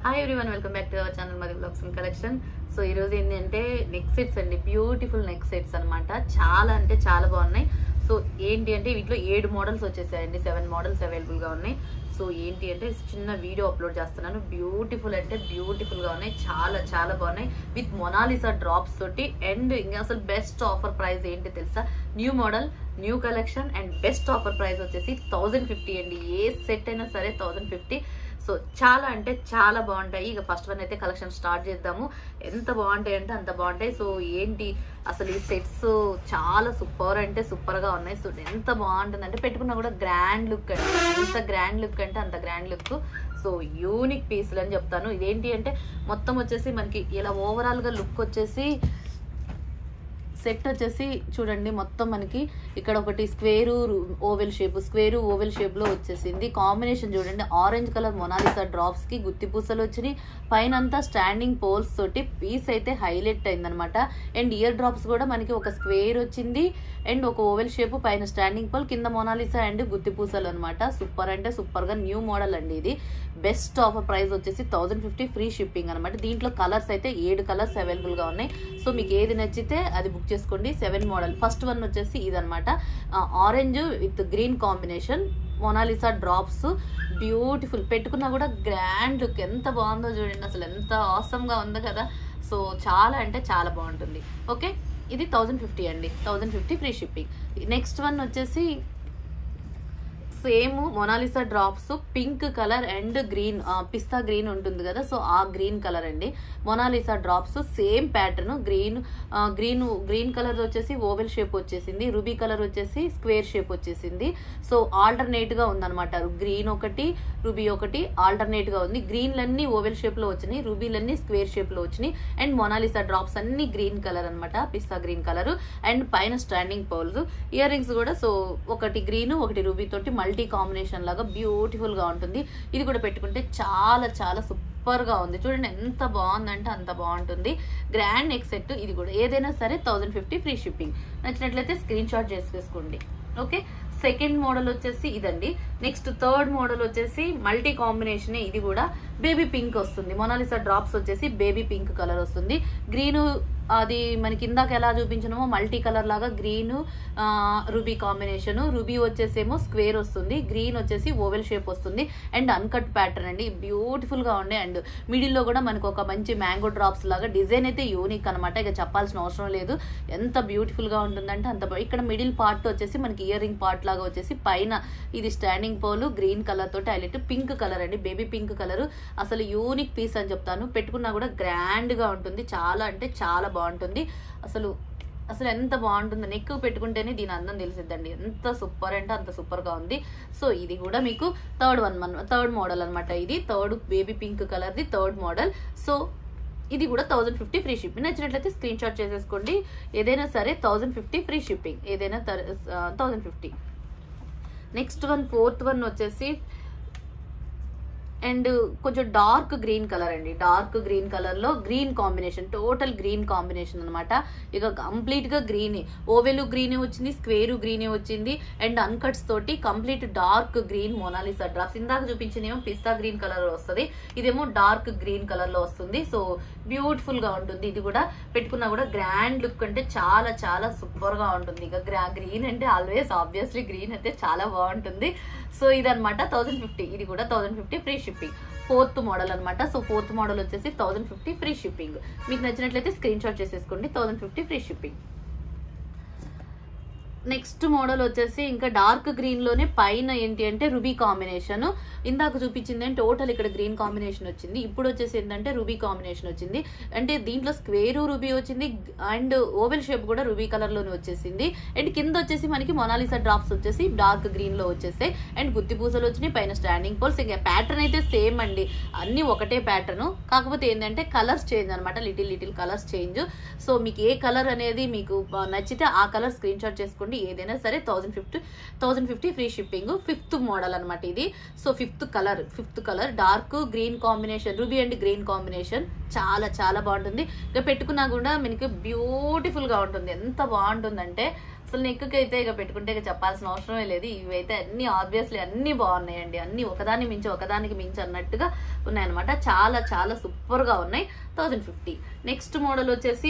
hi everyone welcome back to our channel మరి blogs and collection so ఈ రోజు ఏంటంటే నెక్ సెట్స్ అండి బ్యూటిఫుల్ నెక్ సెట్స్ అన్నమాట చాలా అంటే చాలా బాగున్నాయి సో ఏంటి అంటే వీటిలో ఏడు మోడల్స్ వచ్చేసాయండి సెవెన్ మోడల్స్ అవైలబుల్ గా ఉన్నాయి సో ఏంటి అంటే చిన్న వీడియో అప్లోడ్ చేస్తున్నాను బ్యూటిఫుల్ అంటే బ్యూటిఫుల్ గా ఉన్నాయి చాలా చాలా బాగున్నాయి విత్ మొనాలిసా డ్రాప్స్ తోటి అండ్ ఇంకా అసలు బెస్ట్ ఆఫర్ ప్రైస్ ఏంటి తెలుసా new model new collection and best offer price వచ్చేసి థౌజండ్ ఫిఫ్టీ అండి ఏ సెట్ అయినా సరే థౌజండ్ ఫిఫ్టీ సో చాలా అంటే చాలా బాగుంటాయి ఇక ఫస్ట్ వన్ అయితే కలెక్షన్ స్టార్ట్ చేద్దాము ఎంత బాగుంటాయి అంటే అంత బాగుంటాయి సో ఏంటి అసలు ఈ సెట్స్ చాలా సూపర్ అంటే సూపర్ గా ఉన్నాయి సో ఎంత బాగుంటుంది అంటే పెట్టుకున్నా కూడా గ్రాండ్ లుక్ అండి ఎంత గ్రాండ్ లుక్ అంటే అంత గ్రాండ్ లుక్ సో యూనిక్ పీసులు అని చెప్తాను ఇదేంటి అంటే మొత్తం వచ్చేసి మనకి ఇలా ఓవరాల్ గా లుక్ వచ్చేసి సెట్ వచ్చేసి చూడండి మొత్తం మనకి ఇక్కడ ఒకటి square oval shape square oval shape లో వచ్చేసింది కాంబినేషన్ చూడండి ఆరెంజ్ కలర్ మొనాలిసా డ్రాప్స్ కి గుత్తి పూసలు వచ్చినాయి పైన అంతా స్టాండింగ్ పోల్స్ తోటి పీస్ అయితే హైలైట్ అయిందనమాట అండ్ ఇయర్ డ్రాప్స్ కూడా మనకి ఒక స్క్వేర్ వచ్చింది అండ్ ఒక ఓవెల్ షేప్ పైన స్టాండింగ్ పోల్ కింద మొనాలిసా అండ్ గుత్తి పూసలు అనమాట సూపర్ అంటే సూపర్ గా న్యూ మోడల్ అండి ఇది బెస్ట్ ఆఫర్ ప్రైస్ వచ్చేసి థౌసండ్ ఫిఫ్టీ ఫ్రీ షిప్పింగ్ అనమాట దీంట్లో కలర్స్ అయితే ఏడు కలర్స్ అవైలబుల్ గా ఉన్నాయి సో మీకు ఏది నచ్చితే అది బుక్ చేసుకోండి సెవెన్ మోడల్ ఫస్ట్ వన్ వచ్చేసి ఇదనమాట orange with green combination Mona Lisa drops beautiful పెట్టుకున్నా కూడా గ్రాండ్ లుక్ ఎంత బాగుందో చూడండి అసలు ఎంత awesome గా ఉంది కదా సో చాలా అంటే చాలా బాగుంటుంది ఓకే ఇది థౌజండ్ ఫిఫ్టీ అండి thousand fifty free shipping next one వచ్చేసి same Mona Lisa drops pink colour and green పిస్తా గ్రీన్ ఉంటుంది కదా సో ఆ గ్రీన్ కలర్ అండి Mona Lisa drops same pattern green green green colour వచ్చేసి ఓవెల్ షేప్ వచ్చేసింది రూబీ కలర్ వచ్చేసి స్క్వేర్ షేప్ వచ్చేసింది సో ఆల్టర్నేట్ గా ఉందన్నమాట గ్రీన్ ఒకటి రూబీ ఒకటి ఆల్టర్నేట్ గా ఉంది గ్రీన్లన్నీ ఓవెల్ షేప్ లో వచ్చినాయి రూబీలన్నీ స్క్వేర్ షేప్ లో వచ్చినాయి అండ్ మొనాలిసా డ్రాప్స్ అన్ని గ్రీన్ కలర్ అనమాట పిస్తా గ్రీన్ కలర్ అండ్ పైన స్టాండింగ్ పౌల్స్ ఇయర్ రింగ్స్ కూడా సో ఒకటి గ్రీన్ ఒకటి రూబీ తోటి మల్టీ కాంబినేషన్ లాగా బ్యూటిఫుల్ గా ఉంటుంది ఇది కూడా పెట్టుకుంటే చాలా చాలా సూపర్ గా ఉంది చూడండి ఎంత బాగుందంటే అంత బాగుంటుంది గ్రాండ్ నెక్ సెట్ ఇది కూడా ఏదైనా సరే థౌసండ్ ఫిఫ్టీ ఫ్రీ షిప్పింగ్ నచ్చినట్లయితే స్క్రీన్ షాట్ చేసేసుకోండి ఓకే సెకండ్ మోడల్ వచ్చేసి ఇదండి నెక్స్ట్ థర్డ్ మోడల్ వచ్చేసి మల్టీ కాంబినేషన్ ఇది కూడా బేబీ పింక్ వస్తుంది మొనాలిసా డ్రాప్స్ వచ్చేసి బేబీ పింక్ కలర్ వస్తుంది గ్రీన్ అది మనకి ఇందాక ఎలా చూపించినామో మల్టీ కలర్ లాగా గ్రీన్ రూబీ కాంబినేషన్ రూబీ వచ్చేసేమో స్క్వేర్ వస్తుంది గ్రీన్ వచ్చేసి ఓవెల్ షేప్ వస్తుంది అండ్ అన్కట్ ప్యాటర్న్ అండి బ్యూటిఫుల్ గా ఉండే అండ్ మిడిల్ లో కూడా మనకు ఒక మంచి మ్యాంగో డ్రాప్స్ లాగా డిజైన్ అయితే యూనిక్ అనమాట ఇక చెప్పాల్సిన అవసరం లేదు ఎంత బ్యూటిఫుల్ గా ఉంటుందంటే అంత బా- ఇక్కడ మిడిల్ పార్ట్ వచ్చేసి మనకి ఇయర్ రింగ్ పార్ట్ లాగా వచ్చేసి పైన ఇది స్టాండింగ్ పోలు గ్రీన్ కలర్ తోటి హైలైట్ పింక్ కలర్ అండి బేబీ పింక్ కలర్ అసలు యూనిక్ పీస్ అని చెప్తాను పెట్టుకున్నా కూడా గ్రాండ్ గా ఉంటుంది చాలా అంటే చాలా బాగుంటుంది అసలు అసలు ఎంత బాగుంటుందో నెక్ పెట్టుకుంటేనే దీని అందం తెలిసిద్దండి ఎంత సూపర్ అంటే అంత సూపర్ గా ఉంది సో ఇది కూడా మీకు third one one third model అన్నమాట ఇది third baby pink colour the third model so ఇది కూడా థౌసండ్ ఫిఫ్టీ ఫ్రీ షిప్పింగ్ నచ్చినట్లయితే స్క్రీన్ షాట్ చేసేసుకోండి ఏదైనా సరే థౌసండ్ ఫిఫ్టీ ఫ్రీ షిప్పింగ్ ఏదైనా thousand fifty next one fourth one వచ్చేసి అండ్ కొంచెం డార్క్ గ్రీన్ కలర్ అండి డార్క్ గ్రీన్ కలర్ లో green combination total green combination అన్నమాట ఇక కంప్లీట్ గా గ్రీన్ ఓవెలు గ్రీనే వచ్చింది స్క్వేరు గ్రీనే వచ్చింది అండ్ అన్కట్స్ తోటి complete dark green Mona Lisa drops ఇందాక చూపించినేమో పిస్తా గ్రీన్ కలర్ లో వస్తుంది ఇదేమో డార్క్ గ్రీన్ కలర్ లో వస్తుంది సో బ్యూటిఫుల్ గా ఉంటుంది ఇది కూడా పెట్టుకున్నా కూడా గ్రాండ్ లుక్ అంటే చాలా చాలా సూపర్ గా ఉంటుంది ఇక గ్రా గ్రీన్ అంటే ఆల్వేస్ ఆబ్వియస్లీ గ్రీన్ అయితే చాలా బాగుంటుంది సో ఇదన్నమాట థౌసండ్ ఫిఫ్టీ ఇది కూడా thousand fifty free shipping fourth model అన్నమాట సో ఫోర్త్ మోడల్ వచ్చేసి థౌసండ్ ఫిఫ్టీ ఫ్రీ షిప్పింగ్ మీకు నచ్చినట్లయితే స్క్రీన్ షాట్ చేసేసుకోండి thousand fifty free shipping next model వచ్చేసి ఇంకా డార్క్ గ్రీన్ లోనే పైన ఏంటి అంటే రుబీ కాంబినేషన్ ఇందాక చూపించింది అంటే టోటల్ ఇక్కడ గ్రీన్ కాంబినేషన్ వచ్చింది ఇప్పుడు వచ్చేసి ఏంటంటే రుబీ కాంబినేషన్ వచ్చింది అంటే దీంట్లో స్క్వేర్ రుబీ వచ్చింది అండ్ ఓవెల్ షేప్ కూడా రుబీ కలర్ లోనే వచ్చేసింది అండ్ కింద వచ్చేసి మనకి మొనాలిసా డ్రాప్స్ వచ్చేసి డార్క్ గ్రీన్ లో వచ్చేసాయి అండ్ గుత్తి పూసలు వచ్చినాయి పైన స్టాండింగ్ పోల్స్ ఇంకా ప్యాటర్న్ అయితే సేమ్ అండి అన్ని ఒకటే ప్యాటర్న్ కాకపోతే ఏంటంటే కలర్స్ చేంజ్ అనమాట little little colours change so మీకు ఏ కలర్ అనేది మీకు ఆ, నచ్చితే ఆ కలర్ స్క్రీన్ షాట్ చేసుకోండి చేసుకోండి ఏదైనా సరే thousand fifty thousand fifty free shipping fifth model అనమాట ఇది so fifth colour fifth colour dark green combination ruby and green combination చాలా చాలా బాగుంటుంది ఇక పెట్టుకున్నా కూడా మనకి బ్యూటిఫుల్ గా ఉంటుంది ఎంత బాగుంటుందంటే అసలు నెక్కి అయితే ఇక పెట్టుకుంటే ఇక చెప్పాల్సిన అవసరమే లేదు ఇవైతే అన్ని ఆబ్వియస్లీ అన్ని బాగున్నాయండి అన్ని ఒకదాని మించి ఒకదానికి మించి అన్నట్టుగా ఉన్నాయన్నమాట చాలా చాలా సూపర్ గా ఉన్నాయి థౌజండ్ ఫిఫ్టీ నెక్స్ట్ మోడల్ వచ్చేసి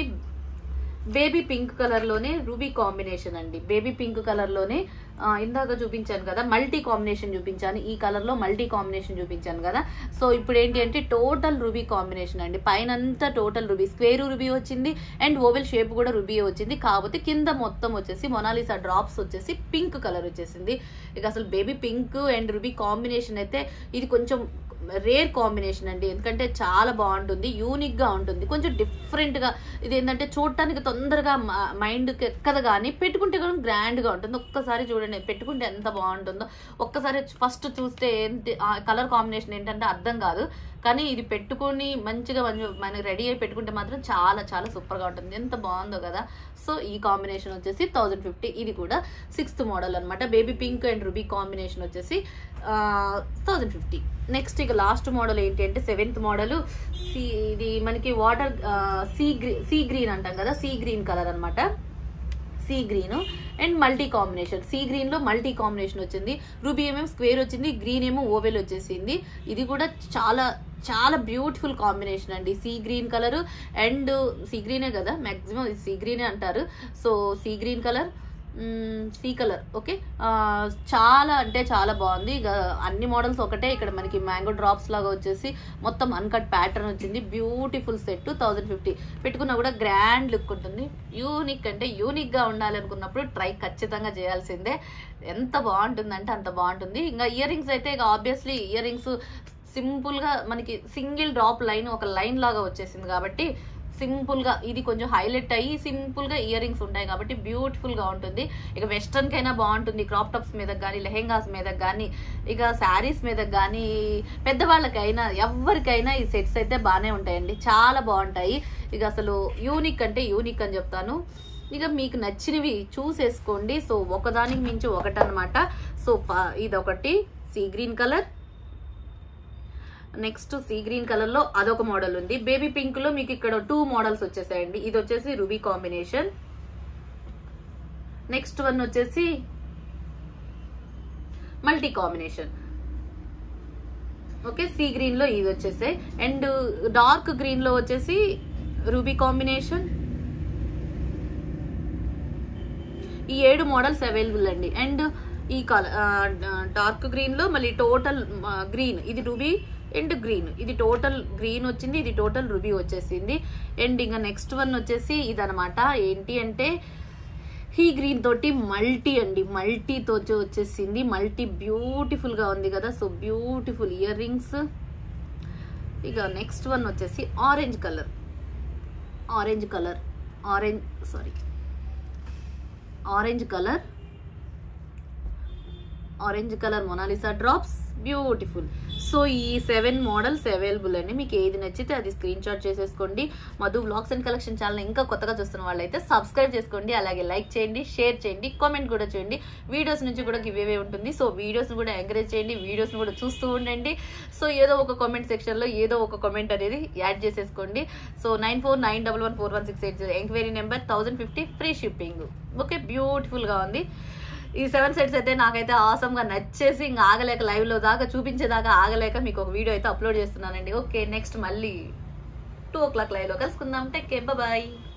బేబీ పింక్ కలర్ లోనే రూబీ కాంబినేషన్ అండి బేబీ పింక్ కలర్ లోనే ఆ, ఇందాక చూపించాను కదా మల్టీ కాంబినేషన్ చూపించాను ఈ కలర్ లో మల్టీ కాంబినేషన్ చూపించాను కదా సో ఇప్పుడు ఏంటి అంటే టోటల్ రూబీ కాంబినేషన్ అండి పైన అంతా టోటల్ రూబీ స్క్వేర్ రూబీ వచ్చింది అండ్ ఓవెల్ షేప్ కూడా రూబీ వచ్చింది కాకపోతే కింద మొత్తం వచ్చేసి మొనాలిసా డ్రాప్స్ వచ్చేసి పింక్ కలర్ వచ్చేసింది ఇక అసలు baby pink and ruby combination అయితే ఇది కొంచెం రేర్ కాంబినేషన్ అండి ఎందుకంటే చాలా బాగుంటుంది యూనిక్ గా ఉంటుంది కొంచెం డిఫరెంట్ గా ఇది ఏంటంటే చూడటానికి తొందరగా మైండ్ కి ఎక్కదు కానీ పెట్టుకుంటే కూడా గ్రాండ్ గా ఉంటుంది ఒక్కసారి చూడండి పెట్టుకుంటే ఎంత బాగుంటుందో ఒక్కసారి ఫస్ట్ చూస్తే ఏంటి కలర్ కాంబినేషన్ ఏంటంటే అర్థం కాదు కానీ ఇది పెట్టుకొని మంచిగా మంచి మనకి రెడీ అయి పెట్టుకుంటే మాత్రం చాలా చాలా సూపర్ గా ఉంటుంది ఎంత బాగుందో కదా సో ఈ కాంబినేషన్ వచ్చేసి థౌజండ్ ఫిఫ్టీ ఇది కూడా సిక్స్త్ మోడల్ అన్నమాట baby pink and ruby combination వచ్చేసి థౌజండ్ ఫిఫ్టీ నెక్స్ట్ ఇక లాస్ట్ మోడల్ ఏంటి అంటే సెవెంత్ మోడల్ సీ ఇది మనకి వాటర్ సీ గ్రీ సీ గ్రీన్ అంటాం కదా సీ గ్రీన్ కలర్ అన్నమాట sea green and multi combination sea green లో మల్టీ కాంబినేషన్ వచ్చింది రూబీ ఏమేమో స్క్వేర్ వచ్చింది గ్రీన్ ఏమో ఓవెల్ వచ్చేసింది ఇది కూడా చాలా చాలా బ్యూటిఫుల్ కాంబినేషన్ అండి sea green colour and sea గ్రీనే కదా మాక్సిమం సీ గ్రీనే అంటారు so sea green colour sea colour okay చాలా అంటే చాలా బాగుంది ఇక అన్ని మోడల్స్ ఒకటే ఇక్కడ మనకి మ్యాంగో డ్రాప్స్ లాగా వచ్చేసి మొత్తం అన్కట్ ప్యాటర్న్ వచ్చింది బ్యూటిఫుల్ సెట్ థౌజండ్ ఫిఫ్టీ పెట్టుకున్నా కూడా గ్రాండ్ లుక్ ఉంటుంది యూనిక్ అంటే యూనిక్ గా ఉండాలి అనుకున్నప్పుడు ట్రై ఖచ్చితంగా చేయాల్సిందే ఎంత బాగుంటుందంటే అంత బాగుంటుంది ఇంకా ఇయర్ రింగ్స్ అయితే ఇక ఆబ్వియస్లీ ఇయర్ రింగ్స్ సింపుల్ గా మనకి సింగిల్ డ్రాప్ లైన్ ఒక లైన్ లాగా వచ్చేసింది కాబట్టి సింపుల్ గా ఇది కొంచెం హైలైట్ అయ్యి సింపుల్ గా ఇయర్ రింగ్స్ ఉంటాయి కాబట్టి బ్యూటిఫుల్ గా ఉంటుంది ఇక వెస్టర్న్ కైనా బాగుంటుంది క్రాప్ టాప్స్ మీద కానీ లెహెంగాస్ మీద కానీ ఇక శారీస్ మీద కానీ పెద్దవాళ్ళకైనా ఎవరికైనా ఈ సెట్స్ అయితే బాగానే ఉంటాయండి చాలా బాగుంటాయి ఇక అసలు యూనిక్ అంటే యూనిక్ అని చెప్తాను ఇక మీకు నచ్చినవి చూసేసుకోండి సో ఒకదానికి మించి ఒకటి అనమాట సో ఇది ఒకటి sea green colour next sea green colour లో అదొక మోడల్ ఉంది బేబీ పింక్ లో మీకు ఇక్కడ టూ మోడల్స్ వచ్చేసాయండి ఇది వచ్చేసి రూబీ కాంబినేషన్ నెక్స్ట్ వన్ వచ్చేసి multi combination okay sea green లో ఇది వచ్చేసాయి అండ్ డార్క్ గ్రీన్ లో వచ్చేసి రూబీ కాంబినేషన్ ఈ ఏడు మోడల్స్ అవైలబుల్ అండి అండ్ ఈ కలర్ డార్క్ గ్రీన్ లో మళ్ళీ టోటల్ గ్రీన్ ఇది రూబీ అండ్ గ్రీన్ ఇది టోటల్ గ్రీన్ వచ్చింది ఇది టోటల్ రూబీ వచ్చేసింది అండ్ ఇంకా నెక్స్ట్ వన్ వచ్చేసి ఇదనమాట ఏంటి అంటే ఈ గ్రీన్ తోటి మల్టీ అండి మల్టీతో వచ్చేసింది మల్టీ బ్యూటిఫుల్ గా ఉంది కదా సో బ్యూటిఫుల్ ఇయర్ రింగ్స్ ఇక నెక్స్ట్ వన్ వచ్చేసి orange colour orange colour orange sorry orange colour orange colour Mona Lisa drops beautiful so ఈ సెవెన్ మోడల్స్ అవైలబుల్ అండి మీకు ఏది నచ్చితే అది స్క్రీన్ షాట్ చేసేసుకోండి Madhu blogs and collection channel ఇంకా కొత్తగా చూస్తున్న వాళ్ళైతే సబ్స్క్రైబ్ చేసుకోండి అలాగే లైక్ చేయండి షేర్ చేయండి కామెంట్ కూడా చేయండి వీడియోస్ నుంచి కూడా గివ్ అవే ఉంటుంది సో వీడియోస్ని కూడా ఎంకరేజ్ చేయండి వీడియోస్ని కూడా చూస్తూ ఉండండి సో ఏదో ఒక కామెంట్ సెక్షన్లో ఏదో ఒక కామెంట్ అనేది యాడ్ చేసేసుకోండి so nine four nine double one four one six eight zero enquiry number thousand fifty free shipping okay బ్యూటిఫుల్గా ఉంది ఈ సెవెన్ సెట్స్ అయితే నాకైతే ఆసమ్ గా నచ్చేసి ఇంకా ఆగలేక లైవ్ లో దాకా చూపించేదాకా ఆగలేక మీకు ఒక వీడియో అయితే అప్లోడ్ చేస్తున్నానండి ఓకే నెక్స్ట్ మళ్ళీ టూ ఓ క్లాక్ లైవ్ లో కలుసుకుందాం టెక్ బాయ్